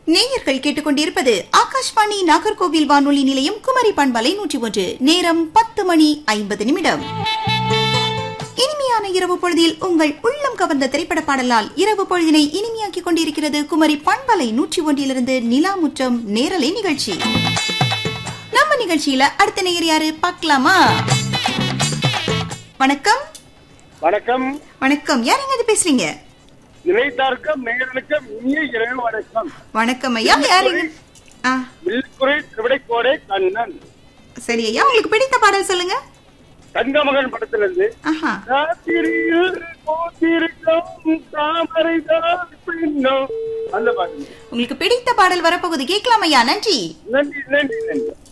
நேயர்கள் கேட்டுக்கொண்டிருப்பது ஆகாஷ்வாணி நாகர்கோவில் வானொலி நிலையம் குமரி பண்பலை நூற்றி ஒன்று நேரம் பத்து மணி ஐம்பது நிமிடம் இனிமையான இரவு பொழுதில் உங்கள் உள்ளம் கவர்ந்த திரைப்பட பாடலால் இரவு பொழுதினை இனிமையாக்கிக் கொண்டிருக்கிறது குமரி பண்பலை நூற்றி ஒன்றிலிருந்து நிலாமுற்றம் நேரலை நிகழ்ச்சி நம்ம நிகழ்ச்சியில அடுத்த நேயர் யாரு பார்க்கலாமா வணக்கம் வணக்கம் வணக்கம் யாருங்க இது பேசுறீங்க நிலைத்தார்க்கும் நேயர்களுக்கும் இனிய இரவு வணக்கம் வணக்கம் ஐயா யாருங்க ஆ வில்குறை திருவிடைக்கோடை கண்ணன் சரி ஐயா உங்களுக்கு பிடித்த பாடல் சொல்லுங்க தங்கமகன் படத்திலிருந்து ஆஹா ராத்திரியில் போத்திருக்கும் தாமரைதான் பின்னம் அந்த பாட்டு உங்களுக்கு பிடித்த பாடல் வரப்போகுது கேட்கலாம் ஐயா நன்றி நன்றி நன்றி நன்றி